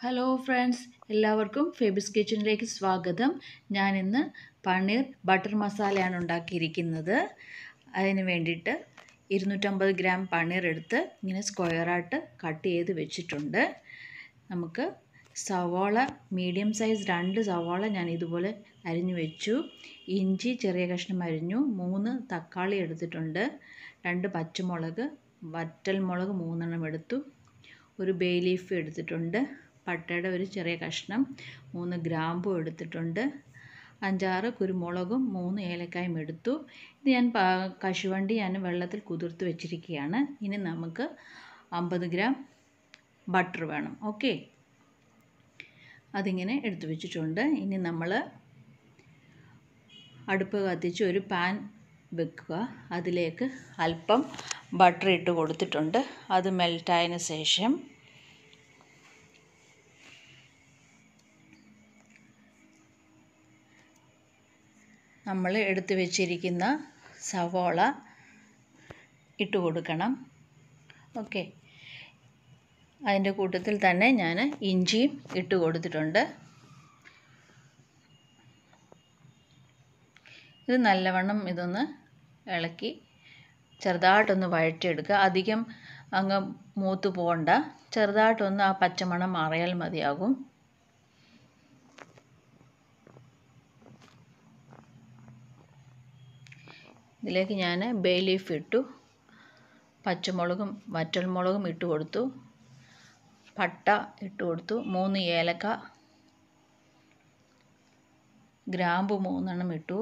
hello friends എല്ലാവർക്കും ഫേബിസ് കിച്ചണിലേക്ക് സ്വാഗതം ഞാനിന്ന് പനീർ ബട്ടർ മസാലയാണ് ഉണ്ടാക്കിയിരിക്കുന്നത് അതിന് വേണ്ടിയിട്ട് ഇരുന്നൂറ്റമ്പത് ഗ്രാം പനീർ എടുത്ത് ഇങ്ങനെ സ്ക്വയറായിട്ട് കട്ട് ചെയ്ത് വെച്ചിട്ടുണ്ട് നമുക്ക് സവാള മീഡിയം സൈസ് രണ്ട് സവാള ഞാൻ ഇതുപോലെ അരിഞ്ഞു വെച്ചു ഇഞ്ചി ചെറിയ കഷ്ണം അരിഞ്ഞു മൂന്ന് തക്കാളി എടുത്തിട്ടുണ്ട് രണ്ട് പച്ചമുളക് വറ്റൽ മുളക് മൂന്നെണ്ണം എടുത്തു ഒരു ബേ ലീഫ് എടുത്തിട്ടുണ്ട് പട്ടയുടെ ഒരു ചെറിയ കഷ്ണം മൂന്ന് ഗ്രാമ്പും എടുത്തിട്ടുണ്ട് അഞ്ചാറ് കുരുമുളകും മൂന്ന് ഏലക്കായും എടുത്തു ഇത് ഞാൻ കശുവണ്ടി ഞാൻ വെള്ളത്തിൽ കുതിർത്ത് വെച്ചിരിക്കുകയാണ് ഇനി നമുക്ക് അമ്പത് ഗ്രാം ബട്ടർ വേണം ഓക്കെ അതിങ്ങനെ എടുത്തു വെച്ചിട്ടുണ്ട് ഇനി നമ്മൾ അടുപ്പ് കത്തിച്ച് ഒരു പാൻ വെക്കുക അതിലേക്ക് അല്പം ബട്ടർ ഇട്ട് കൊടുത്തിട്ടുണ്ട് അത് മെൽറ്റായതിന് ശേഷം നമ്മൾ എടുത്തു വെച്ചിരിക്കുന്ന സവോള ഇട്ട് കൊടുക്കണം ഓക്കെ അതിൻ്റെ കൂട്ടത്തിൽ തന്നെ ഞാൻ ഇഞ്ചിയും ഇട്ട് കൊടുത്തിട്ടുണ്ട് ഇത് നല്ലവണ്ണം ഇതൊന്ന് ഇളക്കി ചെറുതായിട്ടൊന്ന് വഴറ്റിയെടുക്കുക അധികം അങ്ങ് മൂത്ത് പോകണ്ട ചെറുതായിട്ടൊന്ന് ആ പച്ചമണം മാറിയാൽ മതിയാകും ഇതിലേക്ക് ഞാൻ ബേ ലീഫ് ഇട്ടു പച്ചമുളകും വറ്റൽമുളകും ഇട്ട് കൊടുത്തു പട്ട ഇട്ട് കൊടുത്തു മൂന്ന് ഏലക്ക ഗ്രാമ്പു മൂന്നെണ്ണം ഇട്ടു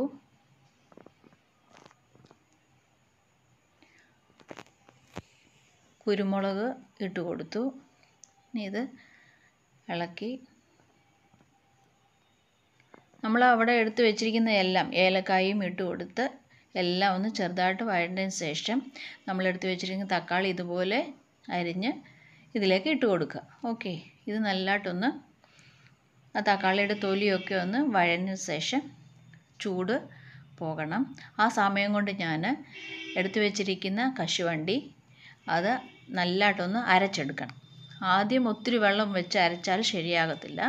കുരുമുളക് ഇട്ട് കൊടുത്തു ഇനി ഇത് ഇളക്കി നമ്മൾ അവിടെ എടുത്ത് വെച്ചിരിക്കുന്ന എല്ലാം ഏലക്കായും ഇട്ട് കൊടുത്ത് എല്ലാം ഒന്ന് ചെറുതായിട്ട് വഴണ്ടതിന് ശേഷം നമ്മളെടുത്ത് വെച്ചിരിക്കുന്ന തക്കാളി ഇതുപോലെ അരിഞ്ഞ് ഇതിലേക്ക് ഇട്ട് കൊടുക്കുക ഓക്കെ ഇത് നല്ലതായിട്ടൊന്ന് ആ തക്കാളിയുടെ തൊലിയൊക്കെ ഒന്ന് വഴഞ്ഞ ശേഷം ചൂട് പോകണം ആ സമയം കൊണ്ട് ഞാൻ എടുത്തു വെച്ചിരിക്കുന്ന കശുവണ്ടി അത് നല്ലതായിട്ടൊന്ന് അരച്ചെടുക്കണം ആദ്യം ഒത്തിരി വെള്ളം വെച്ച് അരച്ചാൽ ശരിയാകത്തില്ല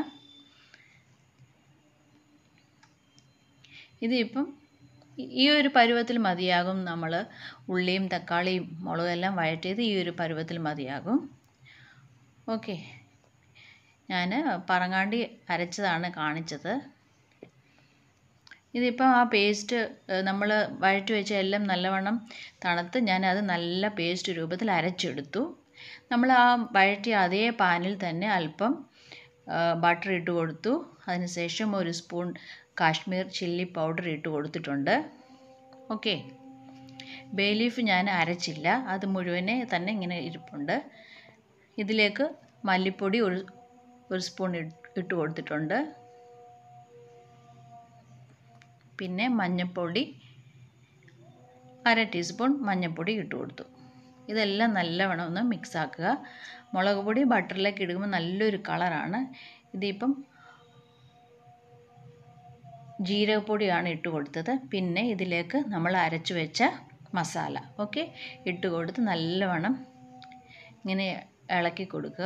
ഇതിപ്പം ഈ ഒരു പരുവത്തിൽ മതിയാകും നമ്മൾ ഉള്ളിയും തക്കാളിയും മുളകെല്ലാം വഴറ്റിയത് ഈ ഒരു പരുവത്തിൽ മതിയാകും ഓക്കെ ഞാൻ പറങ്ങാണ്ടി അരച്ചതാണ് കാണിച്ചത് ഇതിപ്പോൾ ആ പേസ്റ്റ് നമ്മൾ വഴറ്റി വെച്ച എല്ലാം നല്ലവണ്ണം തണുത്ത് ഞാനത് നല്ല പേസ്റ്റ് രൂപത്തിൽ അരച്ചെടുത്തു നമ്മൾ ആ വഴറ്റിയ അതേ പാനിൽ തന്നെ അല്പം ബട്ടർ ഇട്ട് കൊടുത്തു അതിനുശേഷം ഒരു സ്പൂൺ കാശ്മീർ ചില്ലി പൗഡർ ഇട്ട് കൊടുത്തിട്ടുണ്ട് ഓക്കെ ബേ ലീഫ് ഞാൻ അരച്ചില്ല അത് മുഴുവനെ തന്നെ ഇങ്ങനെ ഇരിപ്പുണ്ട് ഇതിലേക്ക് മല്ലിപ്പൊടി ഒരു ഒരു സ്പൂൺ ഇട്ട് കൊടുത്തിട്ടുണ്ട് പിന്നെ മഞ്ഞൾപ്പൊടി അര ടീസ്പൂൺ മഞ്ഞൾപ്പൊടി ഇട്ട് കൊടുത്തു ഇതെല്ലാം നല്ലവണ്ണം ഒന്ന് മിക്സ് ആക്കുക മുളക് പൊടി ബട്ടറിലേക്ക് ഇടുമ്പോൾ നല്ലൊരു കളറാണ് ഇതിപ്പം ജീരകപ്പൊടിയാണ് ഇട്ട് കൊടുത്തത് പിന്നെ ഇതിലേക്ക് നമ്മൾ അരച്ചു വെച്ച മസാല ഓക്കെ ഇട്ട് കൊടുത്ത് നല്ലവണ്ണം ഇങ്ങനെ ഇളക്കി കൊടുക്കുക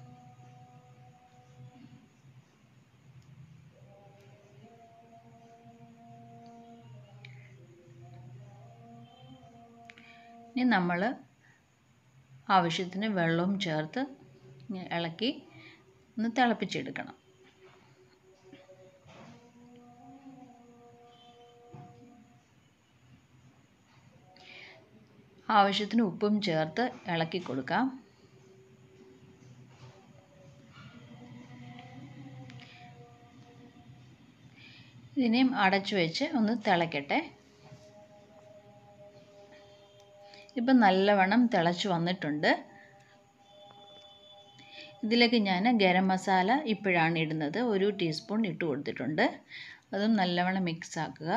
ഇനി നമ്മൾ ആവശ്യത്തിന് വെള്ളവും ചേർത്ത് ഇളക്കി ഒന്ന് തിളപ്പിച്ചെടുക്കണം ആവശ്യത്തിന് ഉപ്പും ചേർത്ത് ഇളക്കി കൊടുക്കാം ഇതിനെയും അടച്ചു വെച്ച് ഒന്ന് തിളയ്ക്കട്ടെ ഇപ്പം നല്ലവണ്ണം തിളച്ച് വന്നിട്ടുണ്ട് ഇതിലേക്ക് ഞാൻ ഗരം മസാല ഇപ്പോഴാണ് ഇടുന്നത് ഒരു ടീസ്പൂൺ ഇട്ട് കൊടുത്തിട്ടുണ്ട് അതും നല്ലവണ്ണം മിക്സ് ആക്കുക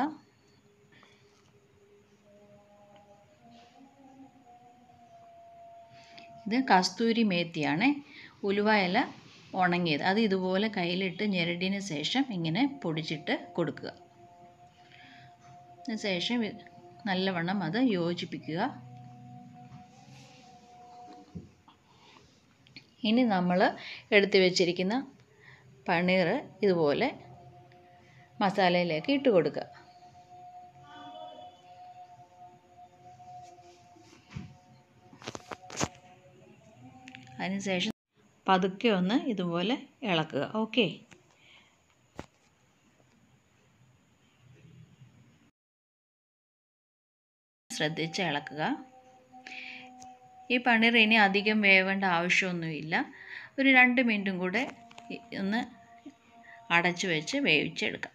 ഇത് കസ്തൂരി മേത്തിയാണ് ഉലുവ ഇല ഉണങ്ങിയത് അത് ഇതുപോലെ കയ്യിലിട്ട് ഞെരടിന് ശേഷം ഇങ്ങനെ പൊടിച്ചിട്ട് കൊടുക്കുക ശേഷം നല്ലവണ്ണം അത് യോജിപ്പിക്കുക ഇനി നമ്മൾ എടുത്തു വെച്ചിരിക്കുന്ന പനീർ ഇതുപോലെ മസാലയിലേക്ക് ഇട്ട് കൊടുക്കുക അതിനുശേഷം പതുക്കെ ഒന്ന് ഇതുപോലെ ഇളക്കുക ഓക്കെ ശ്രദ്ധിച്ച് ഇളക്കുക ഈ പനീർ ഇനി അധികം വേവേണ്ട ആവശ്യമൊന്നുമില്ല ഒരു രണ്ട് മിനിറ്റും കൂടെ ഒന്ന് അടച്ചു വെച്ച് വേവിച്ചെടുക്കാം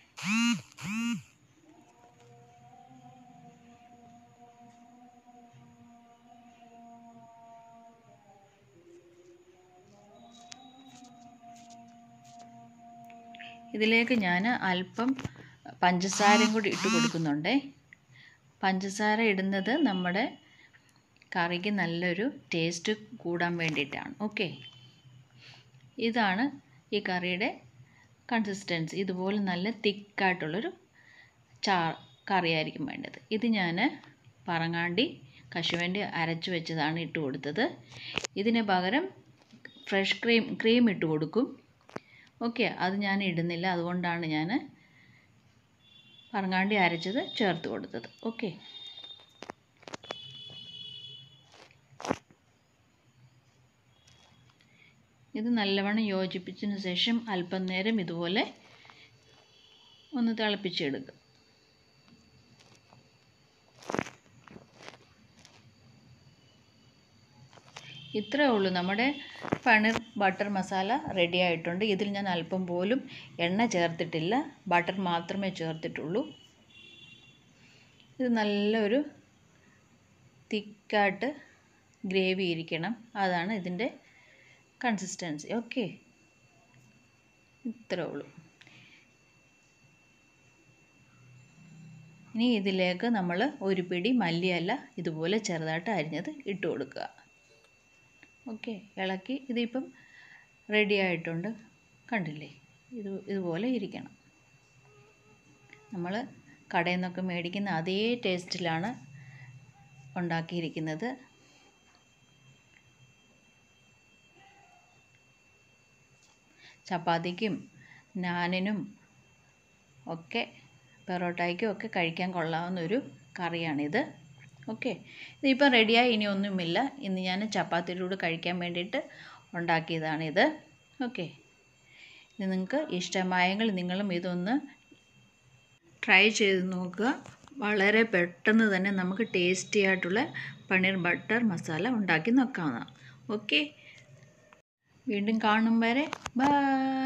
ഇതിലേക്ക് ഞാൻ അല്പം പഞ്ചസാരയും കൂടി ഇട്ട് കൊടുക്കുന്നുണ്ടേ പഞ്ചസാര ഇടുന്നത് നമ്മുടെ കറിക്ക് നല്ലൊരു ടേസ്റ്റ് കൂടാൻ വേണ്ടിയിട്ടാണ് ഓക്കെ ഇതാണ് ഈ കറിയുടെ കൺസിസ്റ്റൻസി ഇതുപോലെ നല്ല തിക്കായിട്ടുള്ളൊരു ചാ കറിയായിരിക്കും വേണ്ടത് ഇത് ഞാൻ പറങ്ങാണ്ടി കശുവണ്ടി അരച്ച് വെച്ചതാണ് ഇട്ട് കൊടുത്തത് ഇതിന് പകരം ഫ്രഷ് ക്രീം ക്രീം ഇട്ട് കൊടുക്കും ഓക്കെ അത് ഞാൻ ഇടുന്നില്ല അതുകൊണ്ടാണ് ഞാൻ പറങ്ങാണ്ടി അരച്ചത് ചേർത്ത് കൊടുത്തത് ഓക്കെ ഇത് നല്ലവണ്ണം യോജിപ്പിച്ചതിന് ശേഷം അല്പം നേരം ഇതുപോലെ ഒന്ന് തിളപ്പിച്ചെടുക്കുക ഇത്രയേ ഉള്ളൂ നമ്മുടെ പനീർ ബട്ടർ മസാല റെഡി ആയിട്ടുണ്ട് ഇതിൽ ഞാൻ അല്പം പോലും എണ്ണ ചേർത്തിട്ടില്ല ബട്ടർ മാത്രമേ ചേർത്തിട്ടുള്ളൂ ഇത് നല്ലൊരു തിക്കായിട്ട് ഗ്രേവി ഇരിക്കണം അതാണ് ഇതിൻ്റെ കൺസിസ്റ്റൻസി ഓക്കെ ഇത്രേ ഉള്ളൂ ഇനി ഇതിലേക്ക് നമ്മൾ ഒരു പിടി മല്ലിയല്ല ഇതുപോലെ ചെറുതായിട്ട് അരിഞ്ഞത് ഇട്ട് കൊടുക്കുക ഓക്കെ ഇളക്കി ഇതിപ്പം റെഡി ആയിട്ടുണ്ട് കണ്ടില്ലേ ഇത് ഇതുപോലെ ഇരിക്കണം നമ്മൾ കടയിൽ നിന്നൊക്കെ മേടിക്കുന്ന അതേ ടേസ്റ്റിലാണ് ഉണ്ടാക്കിയിരിക്കുന്നത് ചപ്പാത്തിക്കും നാനിനും ഒക്കെ പെറോട്ടയ്ക്കും ഒക്കെ കഴിക്കാൻ കൊള്ളാവുന്ന ഒരു കറിയാണിത് ഓക്കെ ഇതിപ്പോൾ റെഡിയായി ഇനി ഒന്നുമില്ല ഇന്ന് ഞാൻ ചപ്പാത്തിയുടെ കൂടെ കഴിക്കാൻ വേണ്ടിയിട്ട് ഉണ്ടാക്കിയതാണിത് ഓക്കെ ഇത് നിങ്ങൾക്ക് ഇഷ്ടമായെങ്കിൽ നിങ്ങളും ഇതൊന്ന് ട്രൈ ചെയ്ത് നോക്കുക വളരെ പെട്ടെന്ന് തന്നെ നമുക്ക് ടേസ്റ്റി ആയിട്ടുള്ള പനീർ ബട്ടർ മസാല ഉണ്ടാക്കി നോക്കാവുന്നതാണ് ഓക്കെ വീണ്ടും കാണും വരെ ബൈ